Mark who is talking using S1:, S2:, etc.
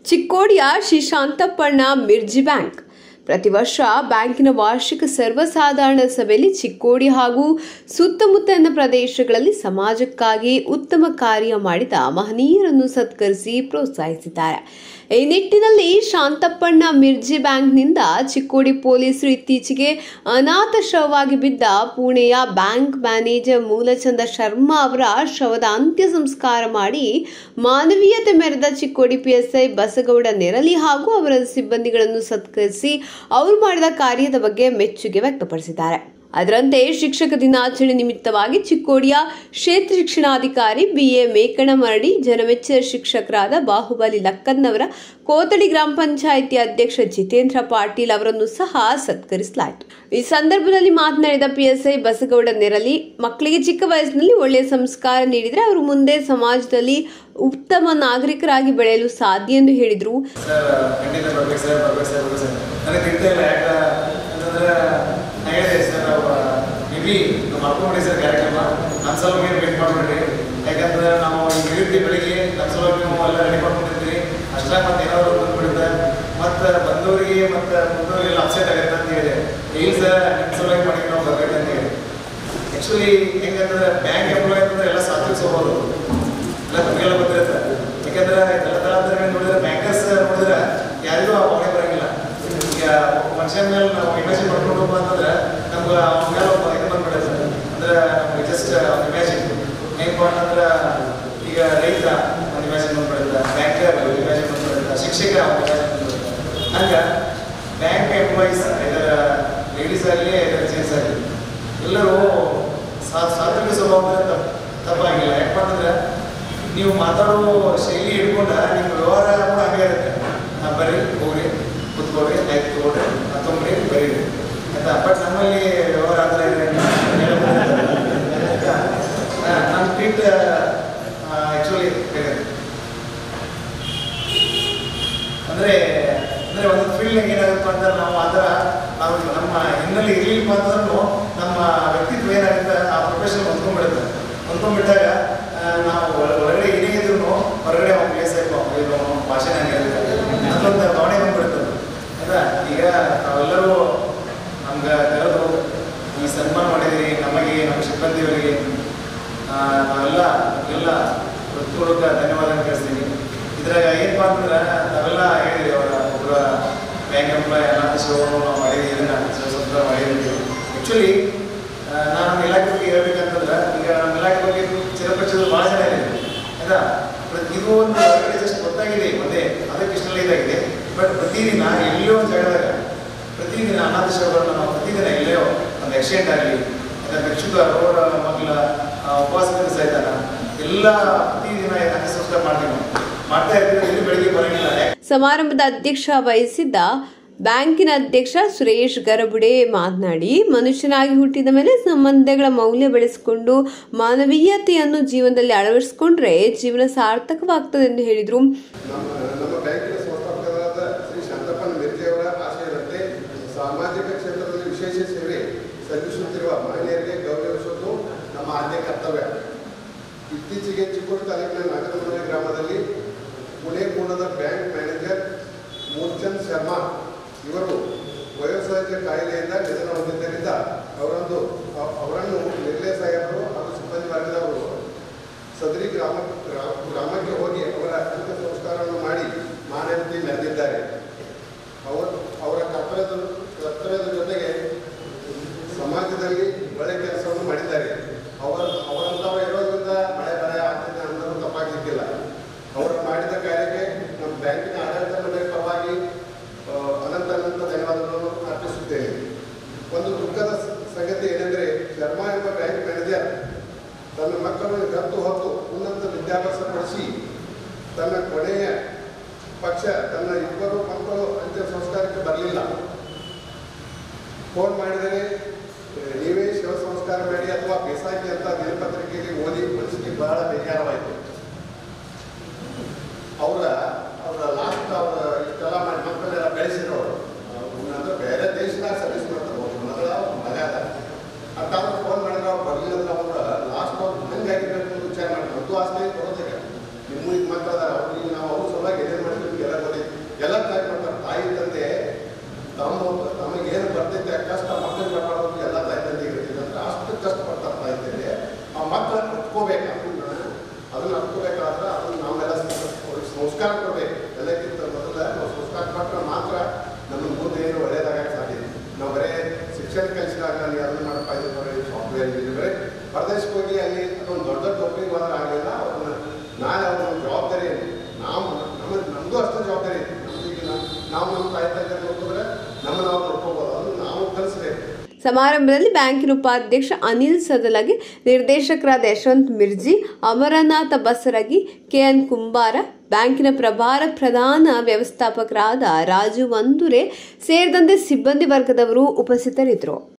S1: ಚಿಕ್ಕೋಡಿಯ Shri Shanthappanna Mirji bank ಪ್ರತಿ ವರ್ಷ ಬ್ಯಾಂಕಿನ ವಾರ್ಷಿಕ ಸರ್ವಸಾಧಾರಣ ಸಭೆಯಲ್ಲಿ ಚಿಕ್ಕೋಡಿ ಹಾಗೂ ಸುತ್ತಮುತ್ತಲಿನ ಪ್ರದೇಶಗಳಲ್ಲಿ ಸಮಾಜಕ್ಕಾಗಿ ಉತ್ತಮ ಕಾರ್ಯ ಮಾಡಿದ ಮಹನೀಯರನ್ನು ಸತ್ಕರಿಸಿ ಪ್ರೋತ್ಸಾಹಿಸಿದ್ದಾರೆ ಈ ನಿಟ್ಟಿನಲ್ಲಿ ಶಾಂತಪ್ಪಣ್ಣ ಮಿರ್ಜಿ ಬ್ಯಾಂಕ್ನಿಂದ ಚಿಕ್ಕೋಡಿ ಪೊಲೀಸರು ಇತ್ತೀಚೆಗೆ ಅನಾಥಶವವಾಗಿ ಬಿದ್ದ ಪುಣೆಯ ಬ್ಯಾಂಕ್ ಮ್ಯಾನೇಜರ್ ಮೂಲಚಂದ ಶರ್ಮಾ ಅವರ ಶವದ ಅಂತ್ಯ ಸಂಸ್ಕಾರ ಮಾಡಿ ಮಾನವೀಯತೆ ಮೆರೆದ ಚಿಕ್ಕೋಡಿ ಪಿಎಸ್ಐ ಬಸಗೌಡ ನೆರಲಿ ಹಾಗೂ ಅವರ ಸಿಬ್ಬಂದಿಗಳನ್ನು ಸತ್ಕರಿಸಿ ಅವರು ಮಾಡಿದ ಕಾರ್ಯದ ಬಗ್ಗೆ ಮೆಚ್ಚುಗೆ ವ್ಯಕ್ತಪಡಿಸಿದ್ದಾರೆ ಅದರಂತೆ ಶಿಕ್ಷಕ ದಿನಾಚರಣೆ ನಿಮಿತ್ತವಾಗಿ ಚಿಕ್ಕೋಡಿಯ ಕ್ಷೇತ್ರ ಶಿಕ್ಷಣಾಧಿಕಾರಿ ಬಿಎ ಮೇಕಣಮರಡಿ ಜನಮೆಚ್ಚಿದ ಶಿಕ್ಷಕರಾದ ಬಾಹುಬಲಿ ಲಕ್ಕನ್ನವರ ಕೋತಡಿ ಗ್ರಾಮ ಪಂಚಾಯಿತಿ ಅಧ್ಯಕ್ಷ ಜಿತೇಂದ್ರ ಪಾಟೀಲ್ ಅವರನ್ನು ಸಹ ಸತ್ಕರಿಸಲಾಯಿತು ಈ ಸಂದರ್ಭದಲ್ಲಿ ಮಾತನಾಡಿದ ಪಿಎಸ್ಐ ಬಸಗೌಡ ನೆರಲಿ ಮಕ್ಕಳಿಗೆ ಚಿಕ್ಕ ವಯಸ್ಸಿನಲ್ಲಿ ಒಳ್ಳೆಯ ಸಂಸ್ಕಾರ ನೀಡಿದರೆ ಅವರು ಮುಂದೆ ಸಮಾಜದಲ್ಲಿ ಉತ್ತಮ ನಾಗರಿಕರಾಗಿ ಬೆಳೆಯಲು ಸಾಧ್ಯ ಎಂದು ಹೇಳಿದರು
S2: ಸರ್ ಖಂಡಿತ ಬರ್ಬೇಕು ಸರ್ ಬರ್ಬೇಕು ಸರ್ ಬರ್ಬೇಕು ಸರ್ ನನಗೆ ತಿಂತಾ ಇಲ್ಲ ಯಾಕೆ ಅಂತಂದ್ರೆ ನಾ ಹೇಳಿದೆ ಸರ್ ಮೇ ಬಿ ಮಾಡ್ಕೊಂಬಿಡಿ ಸರ್ ಕಾರ್ಯಕ್ರಮ ನಮ್ಮ ಸಲುವಾಗಿ ಏನು ವೇಟ್ ಮಾಡ್ಬಿಡ್ರಿ ಯಾಕಂದ್ರೆ ನಾವು ಈಗ ಹೇಳಿರ್ತೀವಿ ಬೆಳಿಗ್ಗೆ ನಮ್ಮ ಸಲುವಾಗಿ ನಾವು ಎಲ್ಲ ರೆಡಿ ಮಾಡ್ಕೊಂಡಿರ್ತೀವಿ ಅಷ್ಟಾಗ ಮತ್ತೆ ಏನಾದ್ರು ಬಂದ್ಬಿಡುತ್ತೆ ಮತ್ತು ಬಂದವರಿಗೆ ಮತ್ತು ಮುಂದವರಿಗೆಲ್ಲ ಅಪ್ಸೆಟ್ ಆಗುತ್ತೆ ಅಂತ ಹೇಳಿ ಇಲ್ಲ ಸರ್ ನಿಮ್ಮ ಸಲುವಾಗಿ ಮಾಡಿ ನಾವು ಬರ್ಬೇಕು ಅಂತ ಹೇಳಿ ಆ್ಯಕ್ಚುಲಿ ಹೆಂಗಂದ್ರೆ ಬ್ಯಾಂಕ್ ಎಂಪ್ಲಾಯ್ ಅಂತಂದ್ರೆ ಎಲ್ಲ ಸಾತ್ವಿಕ ಸ್ವಭಾವ ಎಲ್ಲ ತಮಗೆಲ್ಲ ಗೊತ್ತಿರುತ್ತೆ ಯಾಕಂದ್ರೆ ಎಲ್ಲ ತಲಾಂತರಗಳು ನೋಡಿದ್ರೆ ಬ್ಯಾಂಕರ್ಸ್ ನೋಡಿದ್ರೆ ಯಾರಿಗೂ ಅವನೇ ಬರಂಗಿಲ್ಲ ಈಗ ಮನುಷ್ಯನ ಮೇಲೆ ನಾವು ಇಮ್ಯಾಜಿನ್ ಮಾಡ್ಕೊಂಡು ಹೋಗ್ಬ ಅಂತಂದ್ರೆ ನಮ್ಗೆ ಅವನ ಮೇಲೆ ಒಬ್ಬ ಇದು ಬಂದ್ಬಿಡುತ್ತೆ ಅಂದ್ರೆ ನಮ್ಗೆ ಜಸ್ಟ್ ಅವ್ನ ಇಮ್ಯಾಜಿನ್ ಏನಪ್ಪ ಅಂತಂದ್ರೆ ಈಗ ರೈತ ಒಂದು ಇಮ್ಯಾಜಿನ್ ಬಂದ್ಬಿಡುತ್ತೆ ಬ್ಯಾಂಕರ್ ಇಮ್ಯಾಜಿನ್ ಬಂದ್ಬಿಡುತ್ತೆ ಶಿಕ್ಷಕ ಅವ್ನ ಇಮ್ಯಾಜಿನ್ ಬಂದ್ಬಿಡುತ್ತೆ ಹಂಗೆ ಬ್ಯಾಂಕ್ ಎಂಪ್ಲಾಯೀಸ್ ಇದರ ಲೇಡೀಸ್ ಆಗಲಿ ಇದರ ಜೆಂಟ್ಸ್ ಆಗಲಿ ಎಲ್ಲರೂ ಸಾ ಸಾತ್ವಿಕ ಸ್ವಭಾವ ತಪ್ಪು ತಪ್ಪಾಗಿಲ್ಲ ಯಾಕಪ್ಪ ಅಂತಂದ್ರೆ ನೀವು ಮಾತಾಡೋ ಶೈಲಿ ಹಿಡ್ಕೊಂಡ ನಿಮ್ಮ ವ್ಯವಹಾರ ಕೂಡ ಹಂಗೆ ಇರುತ್ತೆ ಹಾಂ ಬರ್ರಿ ಹೋಗ್ರಿ ಕುತ್ಕೊಳ್ರಿ ಆಯ್ತು ತಗೊಳ್ರಿ ಮತ್ತೊಂಬ್ರಿ ಬರೀರಿ ಆಯ್ತಾ ಬಟ್ ನಮ್ಮಲ್ಲಿ ವ್ಯವಹಾರ ಆ ಥರ ಇದೆ ಆಯ್ತಾ ನಮ್ಮ ಟ್ರೀಟ್ ಆ್ಯಕ್ಚುಲಿ ಬೇರೆ ಅಂದರೆ ಅಂದರೆ ಒಂದು ಫೀಲ್ಡ್ ಏನಾಗುತ್ತೆ ಅಂದ್ರೆ ನಾವು ಆ ಥರ ನಾವು ನಮ್ಮ ಹಿನ್ನೆಲೆ ಇರಲಿಲ್ಲ ಅಂತಂದ್ರೂ ನಮ್ಮ ವ್ಯಕ್ತಿತ್ವ ಏನಾಗುತ್ತೆ ಆ ಪ್ರೊಫೆಷನ್ ಹೊಂದ್ಕೊಂಡ್ಬಿಡುತ್ತೆ ಹೊಂದ್ಕೊಂಡ್ಬಿಟ್ಟಾಗ ಆ, ನಾವು ಒಳ- ಒಳಗಡೆ ಏನೇ ಇದ್ರು ಹೊರಗಡೆ ಅವ್ನ ಪ್ಲೇಸ್ ಇದು ಭಾಷೆ ಇರುತ್ತೆ ಅದೊಂದು ಭಾವನೆ ಬಂದ್ಬಿಡುತ್ತೆ ಅದು. ಆಯ್ತಾ ಈಗ ನಾವೆಲ್ಲರೂ ನಮ್ಗೆ ಕರೆದು ಈ ಸನ್ಮಾನ ಮಾಡಿದಿರಿ ನಮಗೆ ನಮ್ಮ ಸಿಬ್ಬಂದಿಯವರಿಗೆ ಆ, ನಾವೆಲ್ಲ ಎಲ್ಲ ಹೃತ್ಪೂರ್ವಕ ಧನ್ಯವಾದ ಕಳಿಸ್ತೀನಿ ಇದ್ರಾಗ ಏನಪ್ಪ ಅಂತಂದ್ರೆ ನಾವೆಲ್ಲ ಹೇಳಿದ್ವಿ ಅವರ ಒಬ್ಬರ ಬ್ಯಾಂಕ್ ಎಂಪ್ಲಾಯ್ ಅನಾಥ ಶಿವವನ್ನು ನಾವು ಮಾಡಿದ್ವಿ ಇದನ್ನ ಸ್ವಲ್ಪ ಮಾಡಿದ್ವಿ ಆ್ಯಕ್ಚುಲಿ ನಾನು ನಮ್ಮ ಇಲಾಖೆ ಬಗ್ಗೆ ಹೇಳ್ಬೇಕಂತಂದ್ರೆ ಈಗ ನಮ್ಮ ಇಲಾಖೆ ಬಗ್ಗೆ ಚಿರಪರಿಚಿತ ಭಾಳ ಜನ ಇದೆ ಆಯ್ತಾ ಪ್ರತಿ ಇದು ಒಂದು ಹೊರಗಡೆ ಜಸ್ಟ್ ಗೊತ್ತಾಗಿದೆ ಒಂದೇ ಅದಕ್ಕೆ ಇಷ್ಟೆಲ್ಲ ಇದಾಗಿದೆ ಬಟ್ ಪ್ರತಿದಿನ ಎಲ್ಲಿಯೋ ಒಂದು ಜಾಗದಾಗ ಪ್ರತಿದಿನ ಅನಾಥ ಶಿವಗಳನ್ನು ನಾವು ಪ್ರತಿದಿನ ಎಲ್ಲೋ ಒಂದು ಆಕ್ಸಿಡೆಂಟ್ ಆಗಲಿ ಅಥವಾ ಭಿಕ್ಷುಕ ರೋಡ ಮಗ್ಲ ಆ, ಉಪವಾಸದಿಂದ ಸಹಿತಾನ ಎಲ್ಲ ಪ್ರತಿದಿನ ಅಂತ್ಯ ಸಂಸ್ಕಾರ ಮಾಡ್ತೀವಿ ನಾವು ಮಾಡ್ತಾ ಇರ್ತೀವಿ ಇಲ್ಲಿ ಬೆಳಿಗ್ಗೆ ಬರೋಂಗಿಲ್ಲ ಯಾಕೆ
S1: ಸಮಾರಂಭದ ಅಧ್ಯಕ್ಷ ವಹಿಸಿದ್ದ ಬ್ಯಾಂಕಿನ ಅಧ್ಯಕ್ಷ ಸುರೇಶ್ ಗರಬುಡೆ ಮಾತನಾಡಿ ಮನುಷ್ಯನಾಗಿ ಹುಟ್ಟಿದ ಮೇಲೆ ಸಂಬಂಧಗಳ ಮೌಲ್ಯ ಬೆಳೆಸಿಕೊಂಡು ಮಾನವೀಯತೆಯನ್ನು ಜೀವನದಲ್ಲಿ ಅಳವಡಿಸಿಕೊಂಡ್ರೆ ಜೀವನ ಸಾರ್ಥಕವಾಗ್ತದೆ ಎಂದು ಹೇಳಿದರು
S3: ನಮ್ಮ ನಮ್ಮ ಬ್ಯಾಂಕಿನ ಸಂಸ್ಥಾಪಕರಾದ ಶ್ರೀ ಶಾಂತಪ್ಪನ ಮಿರ್ಜಿಯವರ ಆಶಯದಂತೆ ಸಾಮಾಜಿಕ ಕ್ಷೇತ್ರದಲ್ಲಿ ವಿಶೇಷ ಸೇವೆ ಸಲ್ಲಿಸುತ್ತಿರುವ ಮಹಿಳೆಯರಿಗೆ ಗೌರವಿಸುವುದು ನಮ್ಮ ಆದ್ಯ ಕರ್ತವ್ಯ ಇತ್ತೀಚೆಗೆ ಚಿಕ್ಕೋಡಿ ತಾಲೂಕಿನ ನಾಗರಮನೆ ಗ್ರಾಮದಲ್ಲಿ ಪುಣೆ ಮೂಲದ ಬ್ಯಾಂಕ್ ಮ್ಯಾನೇಜರ್ ಮೂರ್ಚಂದ್ ಶರ್ಮಾ ಇವರು ವಯೋಸಹಜ ಕಾಯಿಲೆಯಿಂದ ನಿಧನ ಹೊಂದಿದ್ದರಿಂದ ಅವರೊಂದು ಅ- ಅವರನ್ನು ನಿರ್ಲಯ ಸಾಹೇಬರು ಹಾಗೂ ಸಿಬ್ಬಂದಿ ವರ್ಗದವರು ಸದರಿ ಗ್ರಾಮ ಗ್ರಾ- ಗ್ರಾಮಕ್ಕೆ ಹೋಗಿ ಅವರ ಅಂತ್ಯ ಸಂಸ್ಕಾರವನ್ನು ಮಾಡಿ ಮಾನವೀಯತೆ ಮೆರೆದಿದ್ದಾರೆ ಅವರ ಅವರ ಕರ್ತವ್ಯದ ಕರ್ತವ್ಯದ ಜೊತೆಗೆ ಸಮಾಜದಲ್ಲಿ ಒಳ್ಳೆ ಕೆಲಸವನ್ನು ಮಾಡಿದ್ದಾರೆ ಅವರ ಅವರಂಥವ್ರು ಇರೋದ್ರಿಂದ ಮಳೆ ಬರೆ ಆಗ್ತಿದೆ ಅನ್ನೋದು ತಪ್ಪಾಗಲಿಕ್ಕಿಲ್ಲ ಅವರು ಮಾಡಿದ ಕಾರ್ಯಕ್ಕೆ ನಮ್ಮ ಬ್ಯಾಂಕಿನ ಆಡಳಿತ ಮಂಡಳಿ ಪರವಾಗಿ ಆ, ಅನಂತ ಅನಂತ ಧನ್ಯವಾದಗಳನ್ನು ಅರ್ಪಿಸುತ್ತೇನೆ ಒಂದು ದುಃಖದ ಸ- ಸಂಗತಿ ಏನೆಂದರೆ ಶರ್ಮಾ ಎಂಬ ಬ್ಯಾಂಕ್ ಮ್ಯಾನೇಜರ್ ತನ್ನ ಮಕ್ಕಳನ್ನು ದತ್ತು ಹೊತ್ತು ಉನ್ನತ ವಿದ್ಯಾಭ್ಯಾಸ ಪಡಿಸಿ ತನ್ನ ಕೊನೆಯ ಪಕ್ಷ ತನ್ನ ಇಬ್ಬರು ಮಕ್ಕಳು ಅಂತ್ಯ ಸಂಸ್ಕಾರಕ್ಕೆ ಬರಲಿಲ್ಲ ಫೋನ್ ಮಾಡಿದರೆ "ಏ, ನೀವೇ ಶವ ಸಂಸ್ಕಾರ ಮಾಡಿ ಅಥವಾ ಬೇಸಾಗಿ ಅಂತ ದಿನಪತ್ರಿಕೆಯಲ್ಲಿ ಓದಿ ಮನಸ್ಸಿಗೆ ಬಹಳ ಬೇಜಾರವಾಯಿತು ಅವರ ಅವರ ಲಾಸ್ಟ್ ಅವರ ಇಷ್ಟೆಲ್ಲ ಮಾಡಿ ಮಕ್ಕಳೆಲ್ಲ ಬೆಳೆಸಿರೋರು ಅಂದ್ರೆ ಬೇರೆ ದೇಶದಾಗ ಸರ್ವಿಸ್ ಮಾಡ್ತಾರೆ ಒಬ್ಬ ಮಗಳ ಒಬ್ಬ ಮಗ ಅದ ಅಂತಾದ್ರು ಫೋನ್ ಮಾಡಿದ್ರೆ ಅವ್ರು ಬರಲಿಲ್ಲ ಅಂದ್ರೆ ಅವ್ರ ಲಾಸ್ಟ್ ಅವ್ರು ಹಂಗಾಗಿರ್ಬೇಕು ಅಂತ ವಿಚಾರ ಮಾಡಿ ಮತ್ತು ಆಸ್ತಿ ಕೊಡೋದಿಲ್ಲ ನಿಮ್ಮ ಈಗ ಮಕ್ಕಳು ಅದಾರ ಅವ್ರಿಗೆ ನಾವು ಅವ್ರ ಸಲುವಾಗಿ ಏನೇನು ಮಾಡಿ ನಿಮ್ಗೆಲ್ಲ ಗೊತ್ತೈತಿ ಅದನ್ನ ಅಪ್ಕೋಬೇಕಾದ್ರೆ ಅದನ್ನ ನಾವೆಲ್ಲ ಅವ್ರಿಗೆ ಸಂಸ್ಕಾರ ಕೊಡಬೇಕು ಎಲ್ಲಕ್ಕಿಂತ ಮೊದಲ ನಾವು ಸಂಸ್ಕಾರ ಕೊಟ್ಟರೆ ಮಾತ್ರ ನಮ್ಮ ಮುಂದೆ ಏನು ಒಳ್ಳೇದಾಗಕ್ಕೆ ಸಾಧ್ಯ ನಾವು ಬರೇ ಶಿಕ್ಷಣ ಕಲಿಸಿದಾಗ ಅಲ್ಲಿ ಅದನ್ನ ಮಾಡಪ್ಪ ಇದು ಮಾಡಿ ಸಾಫ್ಟ್ವೇರ್ ಇಂಜಿನಿಯರ್ ಹೊರದೇಶಕ್ಕೆ ಹೋಗಿ ಅಲ್ಲಿ ಅದೊಂದು ದೊಡ್ಡ ದೊಡ್ಡ ನೌಕರಿಗೆ ಹೋದ್ರೆ ಆಗಲಿಲ್ಲ ಅವ್ರನ್ನ ನಾಳೆ ಅವ್ರ ನಮ್ಮ ಜವಾಬ್ದಾರಿ ಏನು ನಾವು ನಮ್ಮ ನಮಗೂ ಅಷ್ಟೇ ಜವಾಬ್ದಾರಿ ಇದೆ ನಮ್ಗೆ ನಾವು ನಾವು ನಮ್ಮ ತಾಯಿ ತಂದೆ ನೋಡಿದ್ರೆ ನಮ್ಮ ನಾವು ನೋಡ್ಕೋಬೋದು ಅದನ್ನು ನಾವು ಕಲಿಸ್ಬೇಕು
S1: ಸಮಾರಂಭದಲ್ಲಿ ಬ್ಯಾಂಕಿನ ಉಪಾಧ್ಯಕ್ಷ ಅನಿಲ್ ಸದಲಗಿ ನಿರ್ದೇಶಕರಾದ ಯಶವಂತ್ ಮಿರ್ಜಿ ಅಮರನಾಥ ಬಸರಗಿ ಕೆಎನ್ ಕುಂಬಾರ ಬ್ಯಾಂಕಿನ ಪ್ರಭಾರ ಪ್ರಧಾನ ವ್ಯವಸ್ಥಾಪಕರಾದ ರಾಜು ವಂದುರೆ ಸೇರಿದಂತೆ ಸಿಬ್ಬಂದಿ ವರ್ಗದವರು ಉಪಸ್ಥಿತರಿದ್ದರು